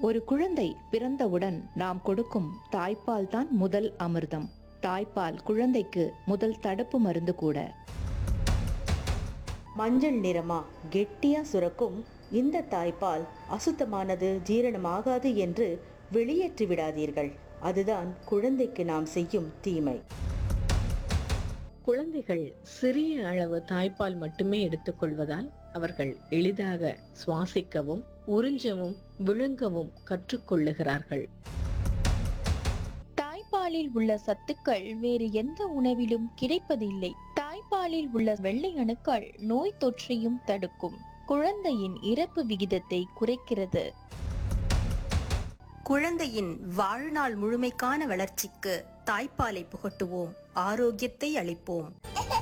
ஒரு குழந்தை பிறந்தவுடன் நாம் கொடுக்கும் தாய்ப்பால் தான் முதல் அமிர்தம் தாய்ப்பால் குழந்தைக்கு முதல் தடுப்பு மருந்து கூட மஞ்சள் நிறமா கெட்டியா சுரக்கும் இந்த தாய்ப்பால் அசுத்தமானது ஜீரணமாகாது என்று வெளியேற்றி விடாதீர்கள் அதுதான் குழந்தைக்கு நாம் செய்யும் தீமை குழந்தைகள் சிறிய அளவு தாய்ப்பால் மட்டுமே எடுத்துக்கொள்வதால் அவர்கள் எளிதாக சுவாசிக்கவும் உறிஞ்சவும் விழுங்கவும் கற்றுக்கொள்ளுகிறார்கள் தாய்ப்பாலில் உள்ள சத்துக்கள் வேறு எந்த உணவிலும் கிடைப்பதில்லை தாய்ப்பாலில் உள்ள வெள்ளை அணுக்கள் நோய் தொற்றையும் தடுக்கும் குழந்தையின் இறப்பு விகிதத்தை குறைக்கிறது குழந்தையின் வாழ்நாள் முழுமைக்கான வளர்ச்சிக்கு தாய்ப்பாலை புகட்டுவோம் ஆரோக்கியத்தை அளிப்போம்